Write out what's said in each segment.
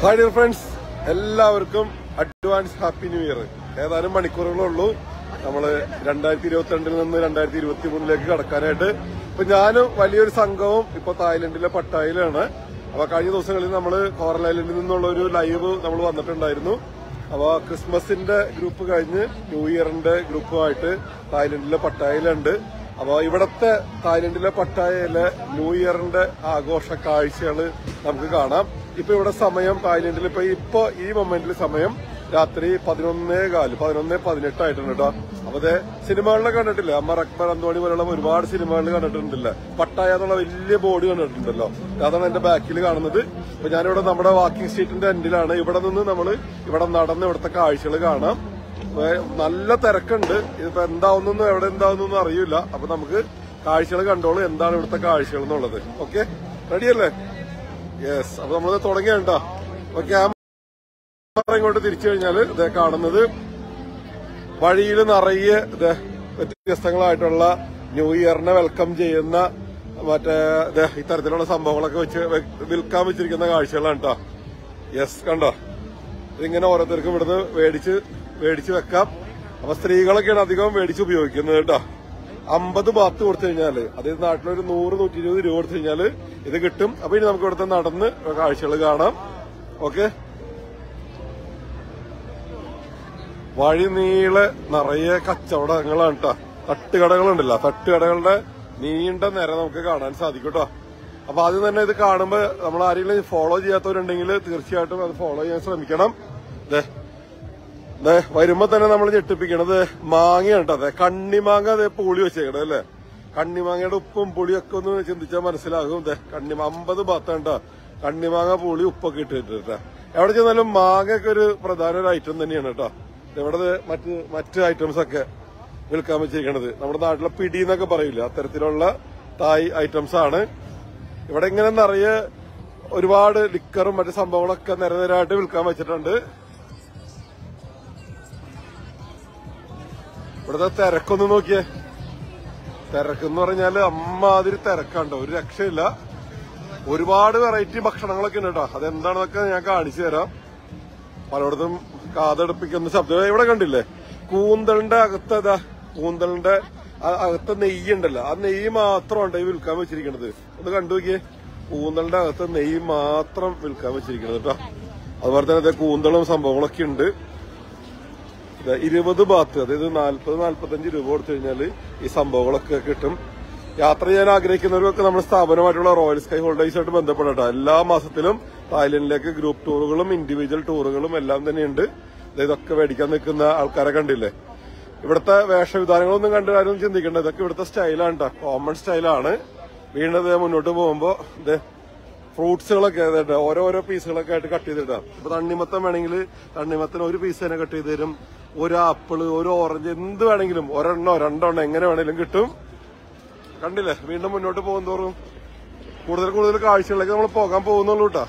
Hi dear friends എല്ലാവർക്കും advance happy new year ഏതാനും മണിക്കൂറുകളേ ഉള്ളൂ നമ്മള് രണ്ടായിരത്തി ഇരുപത്തി രണ്ടിൽ നിന്ന് രണ്ടായിരത്തി ഇരുപത്തി മൂന്നിലേക്ക് കടക്കാനായിട്ട് ഇപ്പൊ ഞാനും വലിയൊരു സംഘവും ഇപ്പൊ തായ്ലൻഡിലെ പട്ടായിലാണ് അപ്പൊ കഴിഞ്ഞ ദിവസങ്ങളിൽ നമ്മൾ കോറൽ ഐലൻഡിൽ നിന്നുള്ള ഒരു ലൈവ് നമ്മൾ വന്നിട്ടുണ്ടായിരുന്നു അപ്പൊ ക്രിസ്മസിന്റെ ഗ്രൂപ്പ് കഴിഞ്ഞ് ന്യൂ ഇയറിന്റെ ഗ്രൂപ്പുമായിട്ട് തായ്ലൻഡിലെ പട്ടായയിലുണ്ട് അപ്പൊ ഇവിടത്തെ തായ്ലൻഡിലെ പട്ടായയിലെ ന്യൂ ഇയറിന്റെ ആഘോഷ കാഴ്ചകൾ നമുക്ക് കാണാം ഇപ്പൊ ഇവിടെ സമയം തായ്ലൻഡിൽ ഇപ്പൊ ഇപ്പൊ ഈ മൊമെന്റിൽ സമയം രാത്രി പതിനൊന്നേ കാല് പതിനൊന്നേ പതിനെട്ടായിട്ടുണ്ട് കേട്ടോ അപ്പൊ അതെ സിനിമകളിലൊക്കെ കണ്ടിട്ടില്ലേ അമ്മ അക്ബർ അന്തോണി പോലുള്ള ഒരുപാട് സിനിമകളിൽ കണ്ടിട്ടുണ്ടല്ലേ പട്ടായ എന്നുള്ള വലിയ ബോർഡ് കണ്ടിട്ടുണ്ടല്ലോ അതാണ് എന്റെ ബാക്കിൽ കാണുന്നത് അപ്പൊ ഞാനിവിടെ നമ്മുടെ വാക്കിംഗ് സ്ട്രീറ്റിന്റെ എൻഡിലാണ് ഇവിടെ നിന്ന് നമ്മൾ ഇവിടെ നടന്ന് ഇവിടുത്തെ കാഴ്ചകൾ കാണാം ഏ, നല്ല തിരക്കുണ്ട് ഇതിപ്പോ എന്താവുന്നൊന്നും എവിടെ എന്താവുന്നൊന്നും അറിയില്ല അപ്പൊ നമുക്ക് കാഴ്ചകൾ കണ്ടോളൂ എന്താണ് ഇവിടുത്തെ കാഴ്ചകൾ എന്നുള്ളത് ഓക്കെ റെഡിയല്ലേ യെസ് അപ്പൊ നമ്മൾ തുടങ്ങിയുണ്ടോ അപ്പൊ ക്യാമറ ഇങ്ങോട്ട് തിരിച്ചു കഴിഞ്ഞാല് ഇതേ കാണുന്നത് വഴിയിൽ നിറയെ ഇതേ വ്യത്യസ്തങ്ങളായിട്ടുള്ള ന്യൂ ഇയറിനെ വെൽക്കം ചെയ്യുന്ന മറ്റേ ഇതേ ഇത്തരത്തിലുള്ള സംഭവങ്ങളൊക്കെ വെച്ച് വെ- വിൽക്കാൻ വെച്ചിരിക്കുന്ന കാഴ്ചകളാണ് കേട്ടോ യെസ് കണ്ടോ ഇതിങ്ങനെ ഓരോരുത്തർക്കും ഇവിടുന്ന് മേടിച്ച് മേടിച്ച് വെക്കാം അപ്പൊ സ്ത്രീകളൊക്കെയാണ് അധികം മേടിച്ച് ഉപയോഗിക്കുന്നത് കേട്ടോ അമ്പത് ബാത്ത് കൊടുത്തു കഴിഞ്ഞാല് അതായത് നാട്ടിലൊരു നൂറ് നൂറ്റി ഇരുപത് രൂപ കൊടുത്തു കഴിഞ്ഞാല് ഇത് കിട്ടും അപ്പൊ ഇനി നമുക്ക് ഇവിടുത്തെ നടന്ന് കാഴ്ചകൾ കാണാം ഓക്കെ വഴി നീളെ നിറയെ കച്ചവടങ്ങളാണ് കേട്ടോ തട്ടുകടകളുണ്ടല്ലോ തട്ടുകടകളുടെ നീണ്ട നിര നമുക്ക് കാണാൻ സാധിക്കും കേട്ടോ അപ്പൊ ആദ്യം തന്നെ ഇത് കാണുമ്പോ നമ്മൾ ആരെങ്കിലും ഫോളോ ചെയ്യാത്തവരുണ്ടെങ്കിൽ തീർച്ചയായിട്ടും അത് ഫോളോ ചെയ്യാൻ ശ്രമിക്കണം ദേ ദേ വരുമ്പോ തന്നെ നമ്മൾ ഞെട്ടിപ്പിക്കണത് മാങ്ങയാണ് കേട്ടോ അതെ കണ്ണിമാങ്ങ അതെ പുളി വെച്ചേക്കണത് അല്ലേ കണ്ണിമാങ്ങയുടെ ഉപ്പും പുളിയൊക്കെ ഒന്ന് ചിന്തിച്ചാൽ മനസ്സിലാകും ദേ കണ്ണിമ അമ്പത് ഭാത്താണ് കേട്ടോ കണ്ണിമാങ്ങ പുളി ഉപ്പൊക്കെ ഇട്ടിട്ട് എവിടെ ചെന്നാലും മാങ്ങയൊക്കെ ഒരു പ്രധാന ഒരു ഐറ്റം തന്നെയാണ് കേട്ടോ ഇവിടെ ദേ മറ്റ് മറ്റ് ഐറ്റംസ് ഒക്കെ വിൽക്കാൻ വെച്ചിരിക്കണത് നമ്മുടെ നാട്ടിലെ പിടി എന്നൊക്കെ പറയില്ല അത്തരത്തിലുള്ള തായ് ഐറ്റംസ് ആണ് ഇവിടെ ഇങ്ങനെ നിറയെ ഒരുപാട് ലിക്കറും മറ്റു സംഭവങ്ങളൊക്കെ നിരനിരായിട്ട് വിൽക്കാൻ വെച്ചിട്ടുണ്ട് ഇവിടുത്തെ തിരക്കൊന്ന് നോക്കിയേ തിരക്കെന്ന് പറഞ്ഞാല് അമ്മാതിരി തിരക്കാണ്ടോ ഒരു രക്ഷയില്ല ഒരുപാട് വെറൈറ്റി ഭക്ഷണങ്ങളൊക്കെ ഉണ്ട് കേട്ടോ അതെന്താണെന്നൊക്കെ ഞാൻ കാണിച്ചു തരാം പലയിടത്തും കാതടുപ്പിക്കുന്ന ശബ്ദം ഇവിടെ കണ്ടില്ലേ കൂന്തളിന്റെ അകത്ത് ഇതാ കൂന്തളിന്റെ ആ- അകത്തെ നെയ്യ് ഉണ്ടല്ലോ ആ നെയ്യ് മാത്രമാണ് ഈ വിൽക്കാൻ വെച്ചിരിക്കുന്നത് ഒന്ന് കണ്ടു നോക്കിയേ കൂന്തളിന്റെ അകത്തെ നെയ്യ് മാത്രം വിൽക്കാൻ വെച്ചിരിക്കുന്നത് കേട്ടോ അതുപോലെ തന്നെ ദേ കൂന്തളും സംഭവങ്ങളൊക്കെ ഉണ്ട് ഇത് ഇരുപത് ബാത്ത് അതായത് നാല്പത് നാല്പത്തഞ്ച് രൂപ കൊടുത്തു കഴിഞ്ഞാൽ ഈ സംഭവങ്ങളൊക്കെ കിട്ടും യാത്ര ചെയ്യാൻ ആഗ്രഹിക്കുന്നവർക്കൊക്കെ നമ്മുടെ സ്ഥാപനമായിട്ടുള്ള റോയൽ സ്കൈ ഹോളിഡേഴ്സായിട്ട് ബന്ധപ്പെടട്ടോ എല്ലാ മാസത്തിലും തായ്ലൻഡിലേക്ക് ഗ്രൂപ്പ് ടൂറുകളും ഇൻഡിവിജ്വൽ ടൂറുകളും എല്ലാം തന്നെയുണ്ട് ദേ ഇതൊക്കെ മേടിക്കാൻ നിൽക്കുന്ന ആൾക്കാരെ കണ്ടില്ലേ ഇവിടുത്തെ വേഷവിധാനങ്ങളൊന്നും കണ്ട് ആരും ചിന്തിക്കേണ്ട ഇതൊക്കെ ഇവിടുത്തെ സ്റ്റൈലാണ് കേട്ടോ കോമൺ സ്റ്റൈലാണ് വീണ്ടും ദേ മുന്നോട്ട് പോകുമ്പോ ദേ ഫ്രൂട്ട്സുകളൊക്കെ ഇതായിട്ട് ഓരോരോ പീസുകളൊക്കെ ആയിട്ട് കട്ട് ചെയ്തിടാം ഇപ്പൊ തണ്ണിമത്തം വേണമെങ്കിൽ തണ്ണിമത്തന് ഒരു പീസ് തന്നെ കട്ട് ചെയ്ത് തരും ഒരു ആപ്പിള് ഒരു ഓറഞ്ച് എന്ത് വേണമെങ്കിലും ഒരെണ്ണോ രണ്ടെണ്ണോ എങ്ങനെ വേണമെങ്കിലും കിട്ടും കണ്ടില്ലേ വീണ്ടും മുന്നോട്ട് പോകും തോറും കൂടുതൽ കൂടുതൽ കാഴ്ചകളിലേക്ക് നമ്മൾ പോകാൻ പോകുന്നുള്ളൂ കേട്ടാ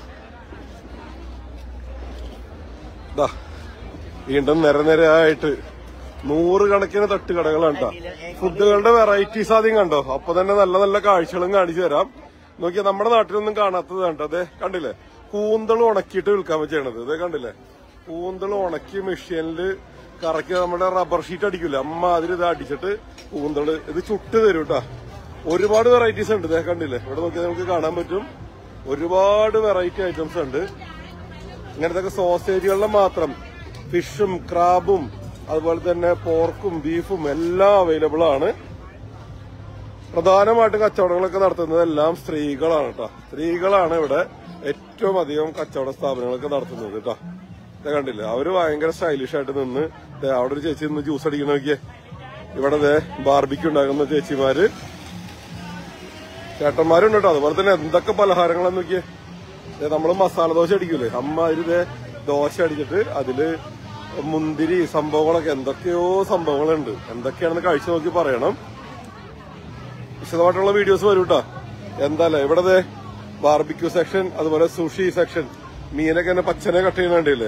ദാ വീണ്ടും നിരനിരയായിട്ട് നൂറുകണക്കിന് തട്ടുകടകളാണ് കേട്ടോ ഫുഡുകളുടെ വെറൈറ്റീസ് ആദ്യം കണ്ടോ അപ്പൊ തന്നെ നല്ല നല്ല കാഴ്ചകളും കാണിച്ചു തരാം നോക്കിയാ നമ്മുടെ നാട്ടിലൊന്നും കാണാത്തത് കണ്ടോ അതെ കണ്ടില്ലേ കൂന്തൾ ഉണക്കിയിട്ട് വിൽക്കാൻ ചെയ്യണത് ഇതേ കണ്ടില്ലേ കൂന്തൾ ഉണക്കി മെഷീനിൽ കറക്കി നമ്മുടെ റബ്ബർ ഷീറ്റ് അടിക്കൂല അമ്മ അതിൽ ഇത് അടിച്ചിട്ട് കൂന്തള് ഇത് ചുട്ട് തരും കേട്ടോ ഒരുപാട് വെറൈറ്റീസ് ഉണ്ട് ഇതേ കണ്ടില്ലേ ഇവിടെ നോക്കിയാൽ നമുക്ക് കാണാൻ പറ്റും ഒരുപാട് വെറൈറ്റി ഐറ്റംസ് ഉണ്ട് ഇങ്ങനത്തെ സോസേജുകളിലെ മാത്രം ഫിഷും ക്രാബും അതുപോലെ തന്നെ പോർക്കും ബീഫും എല്ലാം അവൈലബിൾ ആണ് പ്രധാനമായിട്ടും കച്ചവടങ്ങളൊക്കെ നടത്തുന്നത് എല്ലാം സ്ത്രീകളാണ് കേട്ടോ സ്ത്രീകളാണ് ഇവിടെ ഏറ്റവും അധികം കച്ചവട സ്ഥാപനങ്ങളൊക്കെ നടത്തുന്നത് കേട്ടോ ഇത് കണ്ടില്ലേ അവര് ഭയങ്കര സ്റ്റൈലിഷ് ആയിട്ട് നിന്ന് ദേ അവിടെ ഒരു ചേച്ചി നിന്ന് ജ്യൂസ് അടിക്കണ നോക്കിയേ ഇവിടെ ദേ ബാർബിക്ക് ഉണ്ടാക്കുന്ന ചേച്ചിമാര് ചേട്ടന്മാരുണ്ട് കേട്ടോ അതുപോലെ തന്നെ എന്തൊക്കെ പലഹാരങ്ങളെന്ന് നോക്കിയേ ദേ നമ്മള് മസാല ദോശ അടിക്കൂലേ അമ്മ ഇത് ദോശ അടിച്ചിട്ട് അതില് മുന്തിരി സംഭവങ്ങളൊക്കെ എന്തൊക്കെയോ സംഭവങ്ങളുണ്ട് എന്തൊക്കെയാണെന്ന് കഴിച്ചു നോക്കി പറയണം വിശദമായിട്ടുള്ള വീഡിയോസ് വരും കേട്ടോ എന്താല്ലേ ഇവിടെ ദേ ബാർബിക്യൂ സെക്ഷൻ അതുപോലെ സുഷി സെക്ഷൻ മീനൊക്കെ തന്നെ പച്ചനെ കട്ട് ചെയ്യുന്ന കണ്ടില്ലേ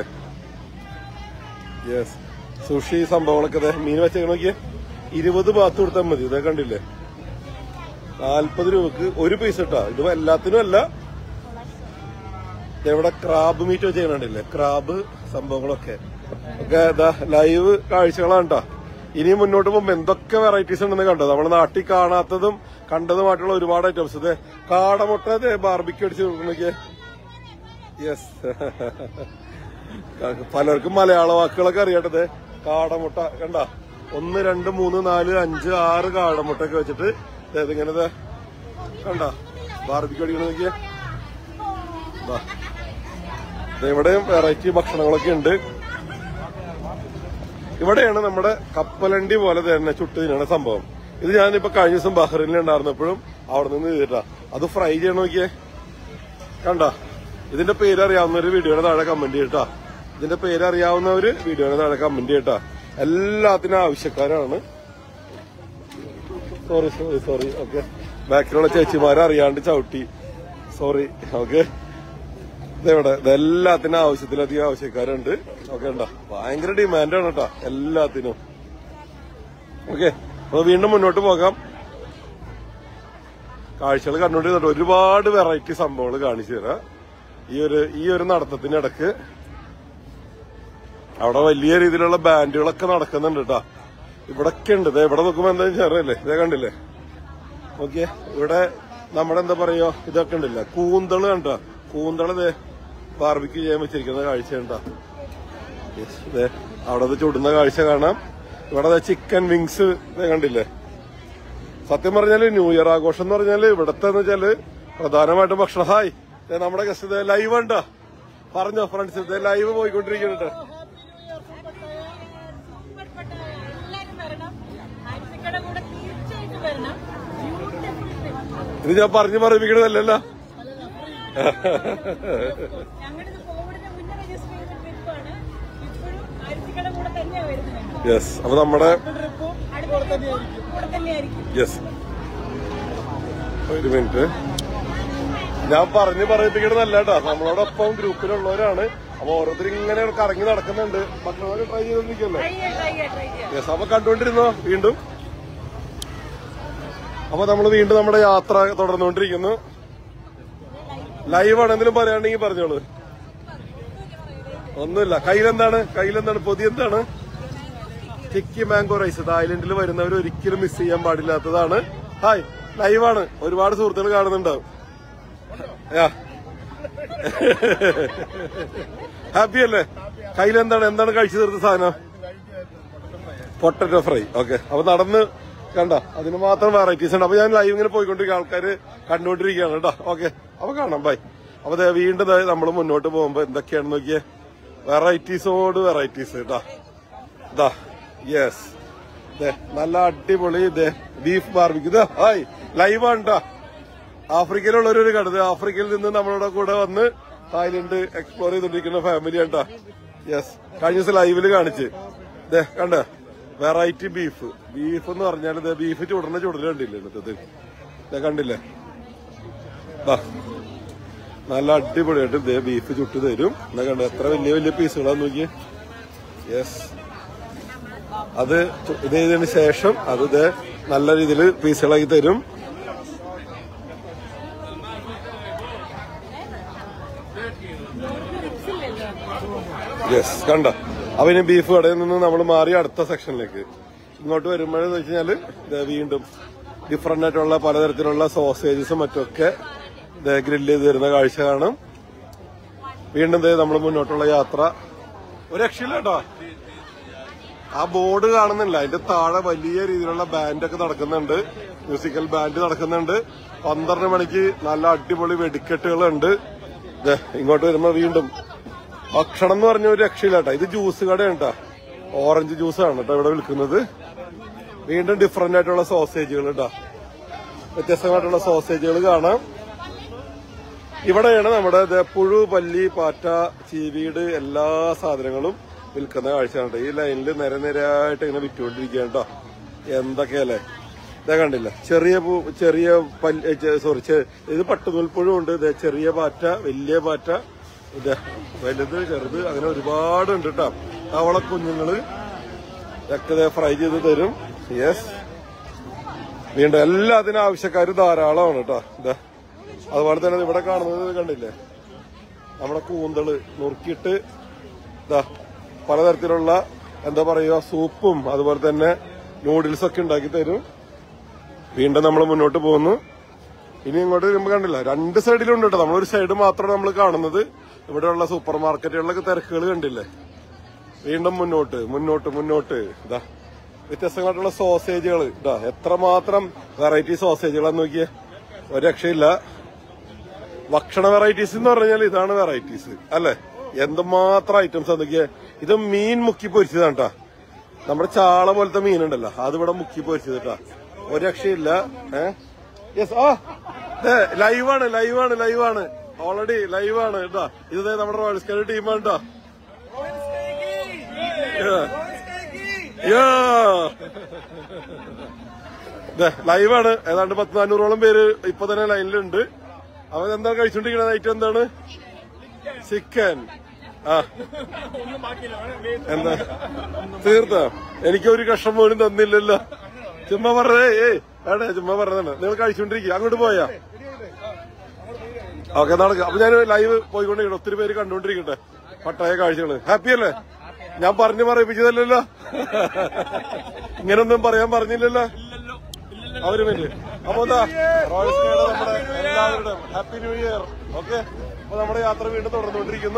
യെസ് സുഷി സംഭവങ്ങളൊക്കെ ദേ മീൻ വെച്ചേക്കണ നോക്കിയേ ഇരുപത് ബാത്ത് കൊടുത്താൽ മതി ഇതേ കണ്ടില്ലേ നാൽപ്പത് രൂപക്ക് ഒരു പീസ് ഇട്ടാ ഇത് എല്ലാത്തിനും അല്ല ദേ ഇവിടെ ക്രാബ് മീറ്റ് ചെയ്യണുണ്ടല്ലേ ക്രാബ് സംഭവങ്ങളൊക്കെ ഒക്കെ ഇതാ ലൈവ് കാഴ്ചകളാണ് കേട്ടോ ഇനി മുന്നോട്ട് പോകുമ്പോ എന്തൊക്കെ വെറൈറ്റീസ് ഉണ്ടെന്ന് കണ്ടോ നമ്മുടെ നാട്ടിൽ കാണാത്തതും കണ്ടതുമായിട്ടുള്ള ഒരുപാട് ഐറ്റംസ് ഇത് കാടമുട്ട ദേ ബാർബിക്ക് അടിച്ച് നോക്കിയേ യെസ് പലർക്കും മലയാള വാക്കുകളൊക്കെ അറിയാട്ടത് കാടമുട്ട കണ്ട ഒന്ന് രണ്ട് മൂന്ന് നാല് അഞ്ച് ആറ് കാടമുട്ട ഒക്കെ വെച്ചിട്ട് ദേ ഇതിങ്ങനെ ദേ കണ്ട ബാർബിക്ക് അടിക്കണ നോക്കിയേ ദാ. ദേ ഇവിടെയും വെറൈറ്റി ഭക്ഷണങ്ങളൊക്കെ ഉണ്ട് ഇവിടെയാണ് നമ്മുടെ കപ്പലണ്ടി പോലെ തന്നെ ചുട്ട് തിന്നണ സംഭവം ഇത് ഞാനിപ്പോ കഴിഞ്ഞ ദിവസം ബഹ്റിനിൽ ഉണ്ടായിരുന്നപ്പോഴും അവിടെ നിന്ന് ചെയ്തിട്ടാ അത് ഫ്രൈ ചെയ്യണ നോക്കിയേ കണ്ട ഇതിന്റെ പേര് അറിയാവുന്നവര് വീഡിയോയുടെ താഴെ കമന്റ് ചെയ്യട്ടാ ഇതിന്റെ പേര് അറിയാവുന്നവര് വീഡിയോയുടെ താഴെ കമന്റ് ചെയ്യട്ടാ എല്ലാത്തിനും ആവശ്യക്കാരാണ് സോറി സോറി സോറി ഓക്കെ ബാക്കിലുള്ള ചേച്ചിമാരെ അറിയാണ്ട് ചവിട്ടി സോറി ഓക്കെ ഇതെവിടെ ഇതെല്ലാത്തിനും ആവശ്യത്തിലധികം ആവശ്യക്കാരുണ്ട് ഓക്കെ ഉണ്ടോ ഭയങ്കര ഡിമാൻഡാണ് കേട്ടോ എല്ലാത്തിനും ഓക്കെ അപ്പൊ വീണ്ടും മുന്നോട്ട് പോകാം കാഴ്ചകൾ കണ്ടുകൊണ്ടിരുന്നുണ്ട് ഒരുപാട് വെറൈറ്റി സംഭവങ്ങൾ കാണിച്ചു തരാം ഈ ഒരു ഈ ഒരു നടത്തത്തിനിടക്ക് അവിടെ വലിയ രീതിയിലുള്ള ബാൻഡുകളൊക്കെ നടക്കുന്നുണ്ട് കേട്ടോ ഇവിടൊക്കെ ഉണ്ട് ദേ ഇവിടെ നോക്കുമ്പോ എന്താ ചെറിയല്ലേ ഇതേ കണ്ടില്ലേ ഓക്കെ ഇവിടെ നമ്മുടെ എന്താ പറയാ ഇതൊക്കെ ഉണ്ടല്ലേ കൂന്തള് കണ്ടോ കൂന്തള് ദേ ബാർബിക്ക് ചെയ്യാൻ വെച്ചിരിക്കുന്ന കാഴ്ച കണ്ടോ Yes, ദേ അവിടെ അത് ചുടുന്ന കാഴ്ച കാണാം ഇവിടെ ചിക്കൻ വിങ്സ് കണ്ടില്ലേ സത്യം പറഞ്ഞാല് ന്യൂ ഇയർ ആഘോഷം എന്ന് പറഞ്ഞാല് ഇവിടത്തെ എന്ന് വെച്ചാല് പ്രധാനമായിട്ടും ഭക്ഷണം ഹായ് ദേ നമ്മുടെ ഗസ്റ്റ് ഇത് ലൈവ് ഉണ്ടോ പറഞ്ഞോ ഫ്രണ്ട്സ് ഇത് ലൈവ് പോയിക്കൊണ്ടിരിക്കുന്നുണ്ട് സൂപ്പർ പട്ടായ എല്ലാരും വരണം ആഴ്ചക്കട കൂടെ തീർച്ചയായിട്ടും വരണം ബ്യൂട്ടിഫുൾ ഇത് ഞാൻ പറഞ്ഞു പറയിപ്പിക്കണതല്ലല്ലോ ഞങ്ങളിത് കോവിഡിന് മുന്നേ രജിസ്റ്റർ ചെയ്ത ട്രിപ്പാണ് ഇപ്പോഴും ആഴ്ചക്കട കൂടെ തന്നെയാണ് വരുന്നത് യെസ് അപ്പൊ നമ്മുടെ ട്രിപ്പും അടുത്ത ട്രിപ്പും കൂടെ തന്നെയായിരിക്കും യെസ് ഒരു മിനിറ്റ് ഞാൻ പറഞ്ഞു പറയിപ്പിക്കണതല്ല കേട്ടോ നമ്മളോടൊപ്പം ഗ്രൂപ്പിലുള്ളവരാണ് അപ്പൊ ഓരോരുത്തർ ഇങ്ങനെ കറങ്ങി നടക്കുന്നുണ്ട് മറ്റുള്ളവർ ട്രൈ ചെയ്തോണ്ടിരിക്കല്ലേ ട്രൈ ചെയ്യാം ട്രൈ ചെയ്യാം ട്രൈ ചെയ്യാം യെസ് അപ്പൊ കണ്ടുകൊണ്ടിരുന്നോ വീണ്ടും അപ്പൊ നമ്മൾ വീണ്ടും നമ്മുടെ യാത്ര തുടർന്നുകൊണ്ടിരിക്കുന്നു ലൈവ് ആണ് എന്തെങ്കിലും പറയുകയാണെങ്കിൽ പറഞ്ഞോളൂ ഒന്നുമില്ല കയ്യിലെന്താണ് കയ്യിലെന്താണ് പൊതി എന്താണ് ചിക്കി മാംഗോ റൈസ് ഇത് ഐലൻഡിൽ വരുന്നവർ ഒരിക്കലും മിസ് ചെയ്യാൻ പാടില്ലാത്തതാണ് ഹായ് ലൈവാണ് ഒരുപാട് സുഹൃത്തുക്കൾ കാണുന്നുണ്ടാവും ഹാപ്പി അല്ലേ കയ്യിലെന്താണ് എന്താണ് കഴിച്ചു തീർത്ത സാധനം പൊട്ടറ്റോ ഫ്രൈ ഓക്കെ അപ്പൊ നടന്ന് കണ്ട അതിന് മാത്രം വെറൈറ്റീസ് ഉണ്ട് അപ്പൊ ഞാൻ ലൈവ് ഇങ്ങനെ പോയിക്കൊണ്ടിരിക്കുക ആൾക്കാര് കണ്ടുകൊണ്ടിരിക്കുകയാണ് കേട്ടോ ഓക്കെ അപ്പൊ കാണാം ബൈ അപ്പൊ ദേ വീണ്ടും നമ്മൾ മുന്നോട്ട് പോകുമ്പോ എന്തൊക്കെയാണെന്ന് നോക്കിയേ വെറൈറ്റീസോട് വെറൈറ്റീസ് കേട്ടോ ഇതാ യെസ് നല്ല അടിപൊളി ഇതേ ബീഫ് ബാർബിക്ക് ഇതാ ഹായ് ലൈവാണ് കേട്ടോ ആഫ്രിക്കയിലുള്ളവരൊരു കടത് ആഫ്രിക്കയിൽ നിന്ന് നമ്മളുടെ കൂടെ വന്ന് തായ്ലൻഡ് എക്സ്പ്ലോർ ചെയ്തോണ്ടിരിക്കുന്ന ഫാമിലി കേട്ടോ യെസ് കഴിഞ്ഞ ദിവസം ലൈവില് കാണിച്ച് ദേ കണ്ട വെറൈറ്റി ബീഫ് ബീഫ് എന്ന് പറഞ്ഞാൽ ഇത് ബീഫ് ചുടണ ചുടല കണ്ടില്ലേ ഇന്നത്തെ ദേ കണ്ടില്ലേ ദാ നല്ല അടിപൊളിയായിട്ട് ദേ ബീഫ് ചുട്ട് തരും എന്നാ കണ്ട എത്ര വലിയ വലിയ പീസുകളാന്ന് നോക്കിയേ യെസ് അത് ചു- ഇത് ചെയ്തതിന് ശേഷം അത് ഇത് നല്ല രീതിയിൽ പീസുകളാക്കി തരും യെസ് കണ്ട അപ്പൊ ഇനി ബീഫ് കടയിൽ നിന്ന് നമ്മൾ മാറി അടുത്ത സെക്ഷനിലേക്ക് ഇങ്ങോട്ട് വരുമ്പോഴെന്ന് വെച്ചാല് ദേ വീണ്ടും ഡിഫറെന്റ് ആയിട്ടുള്ള പലതരത്തിലുള്ള സോസേജസും മറ്റൊക്കെ ഗ്രില്ല് ചെയ്ത് തരുന്ന കാഴ്ച കാണും വീണ്ടും ദേ നമ്മൾ മുന്നോട്ടുള്ള യാത്ര ഒരു രക്ഷയില്ല കേട്ടോ ആ ബോർഡ് കാണുന്നില്ല അതിന്റെ താഴെ വലിയ രീതിയിലുള്ള ബാൻഡൊക്കെ നടക്കുന്നുണ്ട് മ്യൂസിക്കൽ ബാൻഡ് നടക്കുന്നുണ്ട് പന്ത്രണ്ട് മണിക്ക് നല്ല അടിപൊളി വെടിക്കെട്ടുകളുണ്ട് ദേ, ഇങ്ങോട്ട് വരുമ്പോ വീണ്ടും ഭക്ഷണം എന്ന് പറഞ്ഞ ഒരു രക്ഷയില്ല കേട്ടോ ഇത് ജ്യൂസ് കടയാണ് കേട്ടോ ഓറഞ്ച് ജ്യൂസ് ആണ് കേട്ടോ ഇവിടെ വിൽക്കുന്നത് വീണ്ടും ഡിഫറെന്റ് ആയിട്ടുള്ള സോസേജുകൾ കേട്ടോ വ്യത്യസ്തമായിട്ടുള്ള സോസേജുകൾ കാണാം ഇവിടെയാണ് നമ്മുടെ ദേ പുഴു പല്ലി പാറ്റ ചീവീട് എല്ലാ സാധനങ്ങളും വിൽക്കുന്ന കാഴ്ചയാണ് ഈ ലൈനിൽ നിരനിരയായിട്ട് ഇങ്ങനെ വിറ്റുകൊണ്ടിരിക്കുകയാണ് കേട്ടോ എന്തൊക്കെയല്ലേ ഇതാ കണ്ടില്ല ചെറിയ പൂ ചെറിയ പല്ലി സോറി ഇത് പട്ടുനൂൽപ്പുഴും ഉണ്ട് ദേ ചെറിയ പാറ്റ വലിയ പാറ്റ ഇത് വലുത് ചെറുത് അങ്ങനെ ഒരുപാട് ഉണ്ട് കേട്ടോ തവള കുഞ്ഞുങ്ങള് ഇതൊക്കെ ഫ്രൈ ചെയ്ത് തരും യെസ് വീണ്ടും എല്ലാത്തിനും ആവശ്യക്കാർ ധാരാളമാണ് കേട്ടോ ഇതാ അതുപോലെ തന്നെ ഇവിടെ കാണുന്നത് കണ്ടില്ലേ നമ്മുടെ കൂന്തള് നുറുക്കിയിട്ട് ഇതാ പലതരത്തിലുള്ള എന്താ പറയുക സൂപ്പും അതുപോലെ തന്നെ നൂഡിൽസ് ഒക്കെ ഉണ്ടാക്കി തരും വീണ്ടും നമ്മൾ മുന്നോട്ട് പോകുന്നു ഇനി ഇങ്ങോട്ട് വരുമ്പോ കണ്ടില്ല രണ്ട് സൈഡിലും ഉണ്ട് കേട്ടോ നമ്മളൊരു സൈഡ് മാത്രമാണ് നമ്മൾ കാണുന്നത് ഇവിടെയുള്ള സൂപ്പർ മാർക്കറ്റുകളിലൊക്കെ തിരക്കുകൾ കണ്ടില്ലേ വീണ്ടും മുന്നോട്ട് മുന്നോട്ട് മുന്നോട്ട് ഇതാ വ്യത്യസ്തങ്ങളായിട്ടുള്ള സോസേജുകൾ ഇതാ എത്രമാത്രം വെറൈറ്റി സോസേജുകളാന്ന് നോക്കിയേ ഒരു രക്ഷയില്ല ഭക്ഷണ വെറൈറ്റീസ് എന്ന് പറഞ്ഞാൽ ഇതാണ് വെറൈറ്റീസ് അല്ലെ എന്തുമാത്രം ഐറ്റംസ് എന്തൊക്കെയാ ഇത് മീൻ മുക്കി പൊരിച്ചതാണ് കേട്ടാ നമ്മുടെ ചാള പോലത്തെ മീനുണ്ടല്ലോ അതിവിടെ മുക്കി പൊരിച്ചത് കേട്ടാ ഒരു രക്ഷയില്ല ഏഹ് യെസ് ആ ലൈവാണ് ലൈവാണ് ലൈവാണ് ഓൾറെഡി ലൈവാണ് കേട്ടാ ഇത് ദേ നമ്മുടെ റോയൽ സ്കൈ ടീമാണ് കേട്ടോ ലൈവാണ് ഏതാണ്ട് പത്ത് നാനൂറോളം പേര് ഇപ്പൊ തന്നെ ലൈനിലുണ്ട് അവൻ എന്താ കഴിച്ചോണ്ടിരിക്കുന്ന ഐറ്റം എന്താണ് ചിക്കൻ ആ എന്താ തീർത്ത എനിക്ക് ഒരു കഷ്ണം പോലും തന്നില്ലല്ലോ ചുമ്മാ പറഞ്ഞേ ഏയ് വേണ്ടേ ചുമ്മാ പറഞ്ഞതാണ് നിങ്ങൾ കഴിച്ചോണ്ടിരിക്കുക അങ്ങോട്ട് പോയാ ഓക്കെ നടക്കുക അപ്പൊ ഞാൻ ലൈവ് പോയിക്കൊണ്ടിരിക്കട്ടെ ഒത്തിരി പേര് കണ്ടുകൊണ്ടിരിക്കട്ടെ പട്ടായ കാഴ്ചകള് ഹാപ്പി അല്ലേ ഞാൻ പറഞ്ഞു പറയിപ്പിച്ചതല്ലല്ലോ ഇങ്ങനൊന്നും പറയാൻ പറഞ്ഞില്ലല്ലോ അവര് വേണ്ടി അപ്പൊ എന്താ റോയൽ സ്കൈയുടെ നമ്മുടെ എല്ലാവരുടെയും ഹാപ്പി ന്യൂ ഇയർ ഓക്കെ അപ്പൊ നമ്മുടെ യാത്ര വീണ്ടും തുടർന്നുകൊണ്ടിരിക്കുന്നു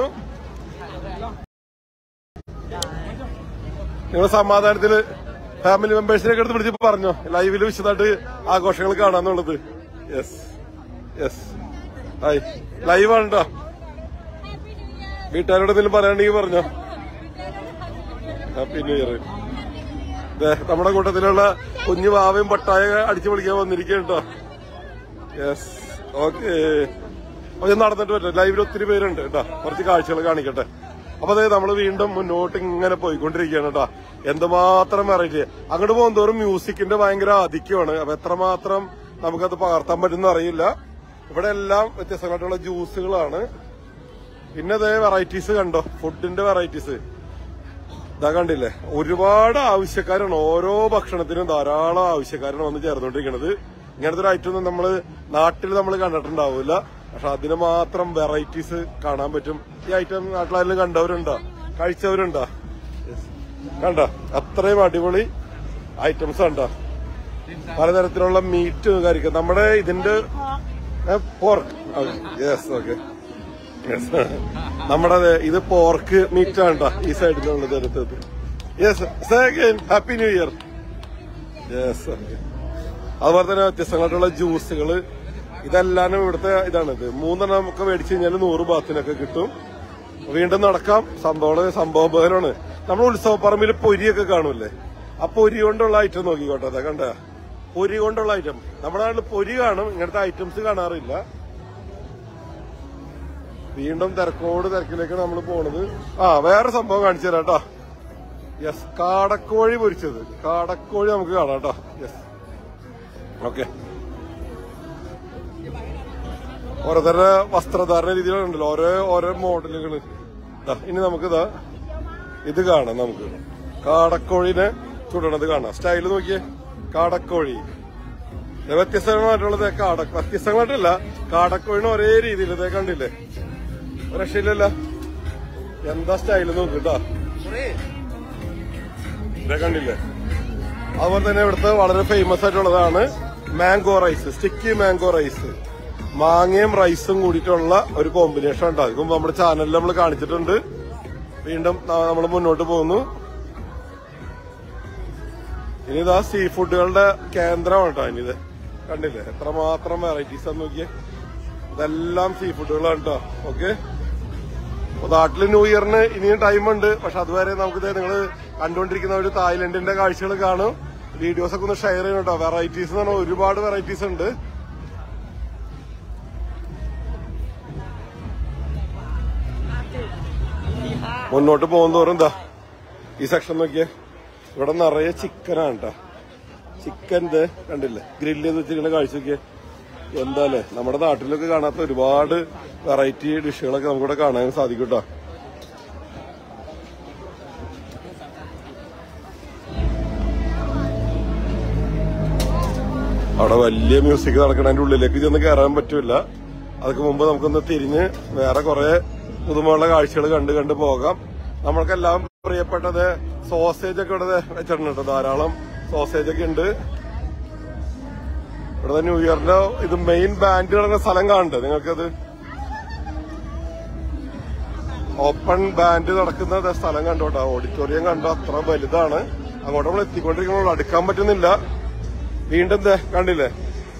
നിങ്ങൾ സമാധാനത്തില് ഫാമിലി മെമ്പേഴ്സിനൊക്കെ എടുത്ത് പിടിച്ച് പറഞ്ഞോ ലൈവില് വിശദമായിട്ട് ആഘോഷങ്ങൾ കാണാന്നുള്ളത് യെസ് യെസ് ഹായ് ലൈവാണ് കേട്ടോ വീട്ടുകാരോട് എന്തെങ്കിലും പറയാണ്ടെങ്കിൽ പറഞ്ഞോ ഹാപ്പി ന്യൂ ഇയർ ദേ, നമ്മുടെ കൂട്ടത്തിലുള്ള കുഞ്ഞു വാവയും പട്ടായ അടിച്ചു വിളിക്കാൻ വന്നിരിക്കുക കേട്ടോ യെസ് ഓക്കെ അപ്പൊ ഞാൻ നടന്നിട്ട് പറ്റും ലൈവിൽ ഒത്തിരി പേരുണ്ട് കേട്ടോ കുറച്ച് കാഴ്ചകൾ കാണിക്കട്ടെ അപ്പൊ അതായത് നമ്മൾ വീണ്ടും മുന്നോട്ട് ഇങ്ങനെ പോയിക്കൊണ്ടിരിക്കുകയാണ് കേട്ടോ എന്തുമാത്രം വെറൈറ്റി അങ്ങോട്ട് പോകുന്നതോറും മ്യൂസിക്കിന്റെ ഭയങ്കര ആധിക്യമാണ് അപ്പൊ എത്രമാത്രം നമുക്കത് പകർത്താൻ പറ്റുന്ന അറിയില്ല ഇവിടെ എല്ലാം വ്യത്യസ്തമായിട്ടുള്ള ജ്യൂസുകളാണ് പിന്നെ അതേ വെറൈറ്റീസ് കണ്ടോ ഫുഡിന്റെ വെറൈറ്റീസ് ഇതാ കണ്ടില്ലേ ഒരുപാട് ആവശ്യക്കാരാണ് ഓരോ ഭക്ഷണത്തിനും ധാരാളം ആവശ്യക്കാരാണ് വന്ന് ചേർന്നുകൊണ്ടിരിക്കുന്നത് ഇങ്ങനത്തെ ഒരു ഐറ്റം ഒന്നും നമ്മള് നാട്ടിൽ നമ്മൾ കണ്ടിട്ടുണ്ടാവില്ല പക്ഷെ അതിന് മാത്രം വെറൈറ്റീസ് കാണാൻ പറ്റും ഈ ഐറ്റം നാട്ടിലായാലും കണ്ടവരുണ്ടോ കഴിച്ചവരുണ്ടോ Yes. കണ്ടോ അത്രയും അടിപൊളി ഐറ്റംസ് ഉണ്ടോ പലതരത്തിലുള്ള മീറ്റ് കാര്യങ്ങൾ നമ്മുടെ ഇതിന്റെ പോർക്ക് യെസ് ഓക്കെ നമ്മുടെ ദേ ഇത് പോർക്ക് മീറ്റ് ആണ് ട്ടോ ഈ സൈഡിലുള്ളത് എടുത്തത് yes second happy new year yes അതുപോലെ തന്നെ വ്യത്യസ്തങ്ങളായിട്ടുള്ള ജ്യൂസുകള് ഇതെല്ലാം ഇവിടുത്തെ ഇതാണിത് മൂന്നെണ്ണം നമുക്ക് മേടിച്ചു കഴിഞ്ഞാൽ നൂറ് ബാത്തിനൊക്കെ കിട്ടും വീണ്ടും നടക്കാം സംഭവം സംഭവബഹരമാണ് നമ്മൾ ഉത്സവപ്പറമ്പിൽ പൊരിയൊക്കെ കാണൂല്ലേ ആ പൊരി കൊണ്ടുള്ള ഐറ്റം നോക്കിക്കോട്ടെ അതാ കണ്ട പൊരി കൊണ്ടുള്ള ഐറ്റം നമ്മുടെ നാട്ടിൽ പൊരി കാണും ഇങ്ങനത്തെ ഐറ്റംസ് കാണാറില്ല വീണ്ടും തിരക്കോട് തിരക്കിലേക്ക് നമ്മൾ പോണത് ആ വേറെ സംഭവം കാണിച്ചു തരാം കേട്ടോ യെസ് കാടക്കോഴി പൊരിച്ചത് കാടക്കോഴി നമുക്ക് കാണാം കേട്ടോ യെസ് ഓക്കെ ഓരോരുത്തരുടെ വസ്ത്രധാരണ രീതിയിലുണ്ടല്ലോ ഓരോ ഓരോ മോഡലുകള് ദാ, ഇനി നമുക്കിതാ ഇത് കാണാം നമുക്ക് കാടക്കോഴിനെ ചുടണത് കാണാം സ്റ്റൈല് നോക്കിയേ കാടക്കോഴി ഇത് വ്യത്യസ്തമായിട്ടുള്ളത് കാട വ്യത്യസ്തമായിട്ടല്ല കാടക്കോഴിന് ഒരേ രീതിയിൽ ഇതേ കണ്ടില്ലേ ഒരു രക്ഷയില്ലല്ല എന്താ സ്റ്റൈല് നോക്കിട്ടാ ഇതേ കണ്ടില്ലേ അതുപോലെ തന്നെ ഇവിടുത്തെ വളരെ ഫേമസ് ആയിട്ടുള്ളതാണ് mango rice sticky mango rice മാങ്ങയും റൈസും കൂടിയിട്ടുള്ള ഒരു കോമ്പിനേഷൻ ഉണ്ട് അതിപ്പം നമ്മുടെ ചാനലിൽ നമ്മൾ കാണിച്ചിട്ടുണ്ട് വീണ്ടും നമ്മൾ മുന്നോട്ട് പോകുന്നു ഇനി ഇതാ സീ ഫുഡുകളുടെ കേന്ദ്രമാണ് കേട്ടോ ഇനിത് കണ്ടില്ലേ എത്രമാത്രം വെറൈറ്റീസ് ആണെന്ന് നോക്കിയേ ഇതെല്ലാം സീ ഫുഡുകളാണ് കേട്ടോ ഓക്കെ അപ്പൊ നാട്ടില് ന്യൂ ഇയറിന് ഇനിയും ടൈമുണ്ട് പക്ഷെ അതുവരെ നമുക്ക് നിങ്ങൾ കണ്ടുകൊണ്ടിരിക്കുന്ന ഒരു തായ്ലൻഡിന്റെ കാഴ്ചകൾ കാണും വീഡിയോസ് ഒക്കെ ഒന്ന് ഷെയർ ചെയ്യണം കേട്ടോ വെറൈറ്റീസ് എന്ന് പറഞ്ഞാൽ ഒരുപാട് വെറൈറ്റീസ് ഉണ്ട് മുന്നോട്ട് പോകുന്നതോറും എന്താ ഈ സെക്ഷൻ നോക്കിയേ ഇവിടെ നിറയെ ചിക്കനാണ് കേട്ടോ ചിക്കൻ ഇത് കണ്ടില്ലേ ഗ്രില്ല് ചെയ്ത് വെച്ചിരിക്കുന്ന കാഴ്ച നോക്കിയേ എന്താല്ലേ നമ്മുടെ നാട്ടിലൊക്കെ കാണാത്ത ഒരുപാട് വെറൈറ്റി ഡിഷുകളൊക്കെ നമുക്കിവിടെ കാണാൻ സാധിക്കും കേട്ടോ അവിടെ വലിയ മ്യൂസിക് നടക്കണതിന്റെ ഉള്ളിലേക്ക് ചെന്ന് കയറാൻ പറ്റൂല അതൊക്കെ മുമ്പ് നമുക്കൊന്ന് തിരിഞ്ഞ് വേറെ കുറെ പുതുമയുള്ള കാഴ്ചകൾ കണ്ട് കണ്ട് പോകാം നമ്മൾക്കെല്ലാം പ്രിയപ്പെട്ടത് സോസേജ് ഒക്കെ ഇവിടെ വെച്ചിട്ടുണ്ട് കേട്ടോ. ധാരാളം സോസേജ് ഒക്കെ ഉണ്ട് ഇവിടെ ന്യൂ ഇയറിന്റെ ഇത് മെയിൻ ബാൻഡ് കിടക്കുന്ന സ്ഥലം കാണണ്ടേ നിങ്ങൾക്കത് ഓപ്പൺ ബാൻഡ് നടക്കുന്ന ദേ സ്ഥലം കണ്ടോട്ടോ ഓഡിറ്റോറിയം കണ്ടോ അത്ര വലുതാണ് അങ്ങോട്ട് നമ്മൾ എത്തിക്കൊണ്ടിരിക്കണുള്ളൂ അടുക്കാൻ പറ്റുന്നില്ല വീണ്ടും ദേ കണ്ടില്ലേ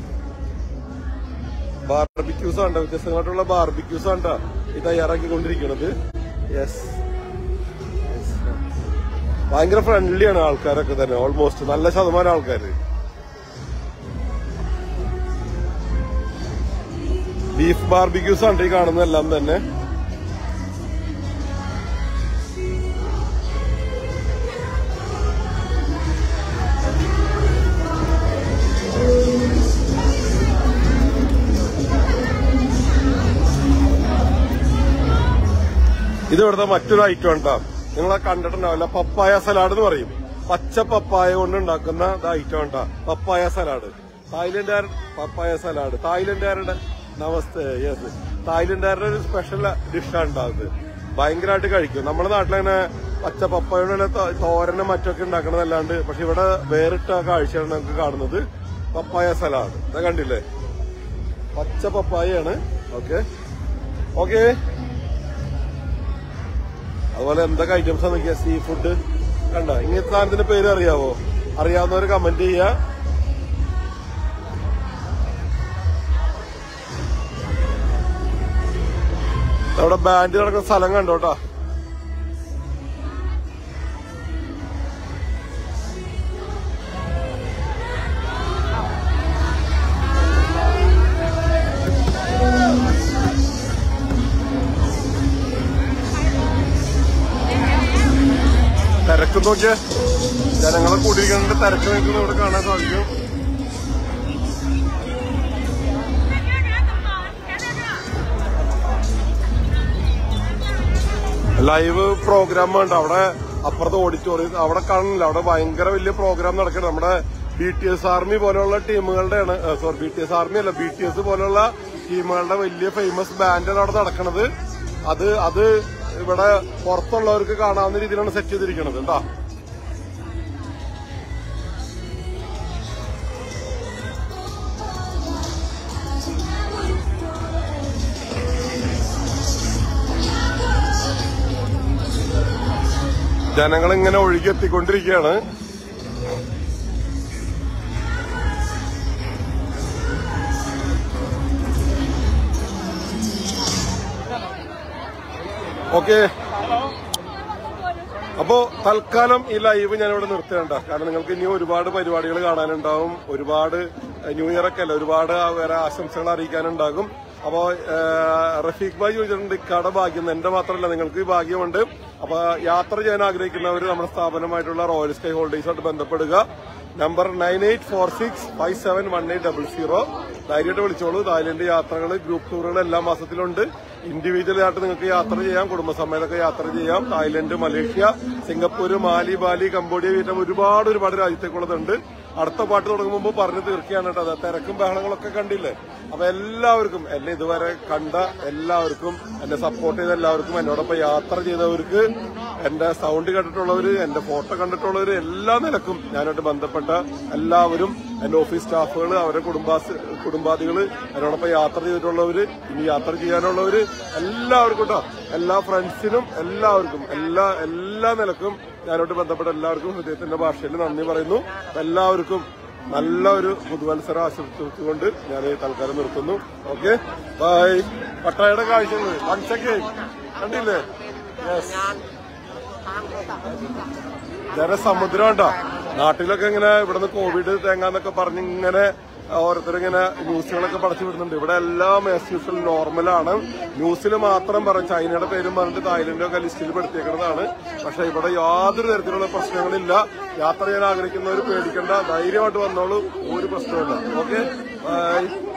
ബാർബിക്യൂസ് ആണ് വ്യത്യസ്തമായിട്ടുള്ള ബാർബിക്യൂസ് ആണ് ഈ തയ്യാറാക്കിക്കൊണ്ടിരിക്കുന്നത് യെസ് ഭയങ്കര ഫ്രണ്ട്ലിയാണ് ആൾക്കാരൊക്കെ തന്നെ ഓൾമോസ്റ്റ് നല്ല ശതമാനം ആൾക്കാര് ബീഫ് ബാർബിക്യൂസ് ആണ് ഈ കാണുന്നതെല്ലാം തന്നെ ഇത് ഇവിടുത്തെ മറ്റൊരു ഐറ്റം ഉണ്ടാ നിങ്ങളെ കണ്ടിട്ടുണ്ടാവില്ല പപ്പായ സലാഡ് എന്ന് പറയും പച്ച പപ്പായ കൊണ്ട് ഉണ്ടാക്കുന്ന ഐറ്റം ഉണ്ടാ പപ്പായ സലാഡ് തായ്ലൻഡുകാർ പപ്പായ സലാഡ് തായ്ലൻഡുകാരുടെ നമസ്തേ യെസ് തായ്ലൻഡുകാരുടെ ഒരു സ്പെഷ്യൽ ഡിഷാണ് ഉണ്ടാകുന്നത് ഭയങ്കരമായിട്ട് കഴിക്കും നമ്മുടെ നാട്ടിലങ്ങനെ പച്ച പപ്പായയുടെ തോരനും മറ്റൊക്കെ ഉണ്ടാക്കണതല്ലാണ്ട് പക്ഷെ ഇവിടെ വേറിട്ട കാഴ്ചയാണ് നമുക്ക് കാണുന്നത് പപ്പായ സലാഡ് ഇതാ കണ്ടില്ലേ പച്ച പപ്പായയാണ് ഓക്കെ ഓക്കെ അതുപോലെ എന്തൊക്കെ ഐറ്റംസ് നോക്കിയ സീ ഫുഡ് കണ്ട ഇങ്ങനത്തെ സാധനത്തിന്റെ പേര് അറിയാവോ അറിയാവുന്നവർ കമന്റ് ചെയ്യുക അവിടെ ബാൻഡ് നടക്കുന്ന സ്ഥലം കണ്ടോട്ടാ തിരക്ക് നോക്കിയ ജനങ്ങളെ കൂടിയിരിക്കുന്നുണ്ട് തിരക്ക് നിൽക്കുന്നത് ഇവിടെ കാണാൻ സാധിക്കും ലൈവ് പ്രോഗ്രാം ഉണ്ട് അവിടെ അപ്പുറത്തെ ഓഡിറ്റോറിയം അവിടെ കാണില്ല അവിടെ ഭയങ്കര വലിയ പ്രോഗ്രാം നടക്കുന്നത് നമ്മുടെ ബി ടി എസ് ആർമി പോലെയുള്ള ടീമുകളുടെയാണ് sorry B T S army അല്ല ബി ടി എസ് പോലെയുള്ള ടീമുകളുടെ വലിയ ഫേമസ് ബാൻഡാണ് അവിടെ നടക്കുന്നത് അത് അത് ഇവിടെ പുറത്തുള്ളവർക്ക് കാണാവുന്ന രീതിയിലാണ് സെറ്റ് ചെയ്തിരിക്കുന്നത് കേട്ടോ ജനങ്ങൾ ഇങ്ങനെ ഒഴുകി എത്തിക്കൊണ്ടിരിക്കുകയാണ് ഓക്കെ അപ്പോ തൽക്കാലം ഈ ലൈവ് ഞാൻ ഇവിടെ നിർത്തേണ്ട കാരണം നിങ്ങൾക്ക് ഇനി ഒരുപാട് പരിപാടികൾ കാണാനുണ്ടാവും ഒരുപാട് ഏഹ്, ന്യൂ ഇയർ ഒക്കെ അല്ല ഒരുപാട് വേറെ ആശംസകൾ അറിയിക്കാനുണ്ടാകും അപ്പോ ഏഹ്, റഫീഖ് ഭായി ചോദിച്ചിട്ടുണ്ട് ഇക്കാടെ ഭാഗ്യം എന്റെ മാത്രമല്ല നിങ്ങൾക്ക് ഈ ഭാഗ്യമുണ്ട് അപ്പൊ യാത്ര ചെയ്യാൻ ആഗ്രഹിക്കുന്നവർ നമ്മുടെ സ്ഥാപനമായിട്ടുള്ള റോയൽ സ്കൈ ഹോൾഡേഴ്സായിട്ട് ബന്ധപ്പെടുക number nine eight four six five seven one eight double zero ധൈര്യമായിട്ട് വിളിച്ചോളൂ തായ്ലൻഡ് യാത്രകൾ ഗ്രൂപ്പ് ടൂറുകൾ എല്ലാ മാസത്തിലുണ്ട് ഇൻഡിവിജ്വൽ ആയിട്ട് നിങ്ങൾക്ക് യാത്ര ചെയ്യാം കുടുംബസമേതമൊക്കെ യാത്ര ചെയ്യാം Thailand Malaysia Singapore Male Bali Cambodia Vietnam ഒരുപാട് ഒരുപാട് രാജ്യത്തേക്കുള്ളതുണ്ട് അടുത്ത പാട്ട് തുടങ്ങുമ്പോൾ പറഞ്ഞു തീർക്കുകയാണ് കേട്ടോ അത് തിരക്കും ബഹളങ്ങളൊക്കെ കണ്ടില്ലേ അപ്പൊ എല്ലാവർക്കും എന്നെ ഇതുവരെ കണ്ട എല്ലാവർക്കും എന്നെ സപ്പോർട്ട് ചെയ്ത എല്ലാവർക്കും എന്നോടൊപ്പം യാത്ര ചെയ്തവർക്ക് എന്റെ സൗണ്ട് കേട്ടിട്ടുള്ളവര് എന്റെ ഫോട്ടോ കണ്ടിട്ടുള്ളവര് എല്ലാ നിലക്കും ഞാനായിട്ട് ബന്ധപ്പെട്ട എല്ലാവരും എന്റെ ഓഫീസ് സ്റ്റാഫുകൾ അവരുടെ കുടുംബാസ് കുടുംബാദികള് എന്നോടൊപ്പം യാത്ര ചെയ്തിട്ടുള്ളവര് ഇനി യാത്ര ചെയ്യാനുള്ളവര് എല്ലാവർക്കും കേട്ടോ എല്ലാ ഫ്രണ്ട്സിനും എല്ലാവർക്കും എല്ലാ എല്ലാ നിലക്കും ഞാനോട്ട് ബന്ധപ്പെട്ട എല്ലാവർക്കും ഹൃദയത്തിന്റെ ഭാഷയിൽ നന്ദി പറയുന്നു അപ്പൊ എല്ലാവർക്കും നല്ല ഒരു പുതുവത്സരം ആശംസിച്ചുകൊണ്ട് ഞാൻ ഈ തൽക്കാലം നിർത്തുന്നു ഓക്കെ ബൈ പട്ടായയുടെ കാഴ്ചകൾ വൺ സെക്കൻഡ് കണ്ടില്ലേ യെസ് നേരെ സമുദ്രം ഉണ്ടോ നാട്ടിലൊക്കെ ഇങ്ങനെ ഇവിടുന്ന് കോവിഡ് തേങ്ങാന്നൊക്കെ പറഞ്ഞ് ഇങ്ങനെ ഓരോരുത്തരിങ്ങനെ ന്യൂസുകളൊക്കെ പടച്ചു വിടുന്നുണ്ട് ഇവിടെ എല്ലാം ആസ് യൂഷ്വൽ നോർമലാണ് ന്യൂസിൽ മാത്രം പറയും ചൈനയുടെ പേരും പറഞ്ഞിട്ട് തായ്ലൻഡൊക്കെ ലിസ്റ്റിൽ പെടുത്തിയേക്കുന്നതാണ് പക്ഷെ ഇവിടെ യാതൊരു തരത്തിലുള്ള പ്രശ്നങ്ങളില്ല യാത്ര ചെയ്യാൻ ആഗ്രഹിക്കുന്നവർ പേടിക്കണ്ട ധൈര്യമായിട്ട് വന്നോളൂ ഒരു പ്രശ്നമില്ല ഓക്കെ ബൈ